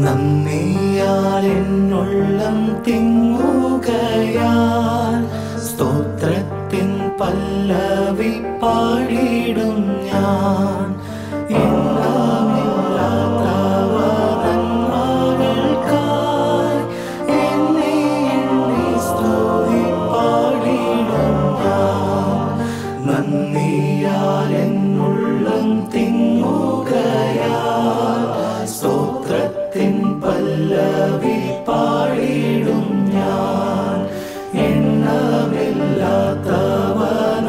നന്ദിയാൽ എന്നുള്ളം തിങ്ങുകയാൽ സ്തോത്രത്തിൻ പല്ലവി പാടിയിടും ഞാൻ എണ്ണമില്ലാത്തവരന്മാകൾക്കായി എന്നെ എണ്ണി സ്തുതി പാടിയിടും ഞാൻ നന്ദിയാൽ എന്നുള്ളം തിങ്ങുകയാൽ സ്തോത്രത്തിൻ പല്ലവി പാടിയിടും ഞാൻ എണ്ണമില്ലാത്തവ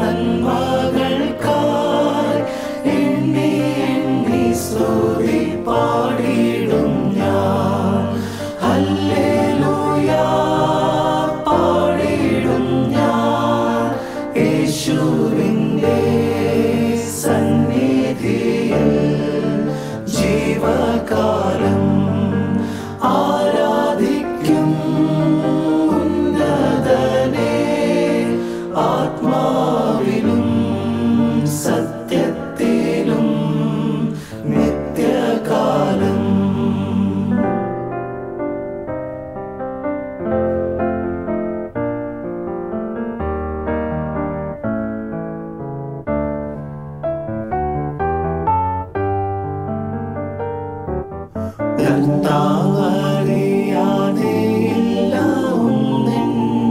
നന്മകൾക്കായി എണ്ണി എണ്ണി സ്തുതി പാടിയിടും ഞാൻ ഹല്ലേലൂയ പാടിയിടും ഞാൻ യേശുവിൻ്റെ സന്നിധിയിൽ ജീവകാലം ആരാധിക്കും ഉന്നതനെ ആത്മാവിലും സത്യത്തിലും നിത്യകാലം കർത്താവറിയാതെ എല്ലാവൊന്നിൻ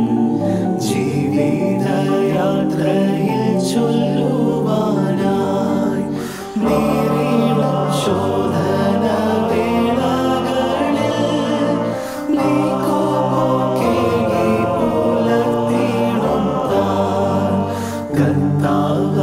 ജീവിതയാത്രയിൽ ചൊല്ലുവാനായി നേരിടും ശോധന വേളകളിൽ നീ കോപക്കേകി പുലർത്തിയിടും താൻ കർത്താവ്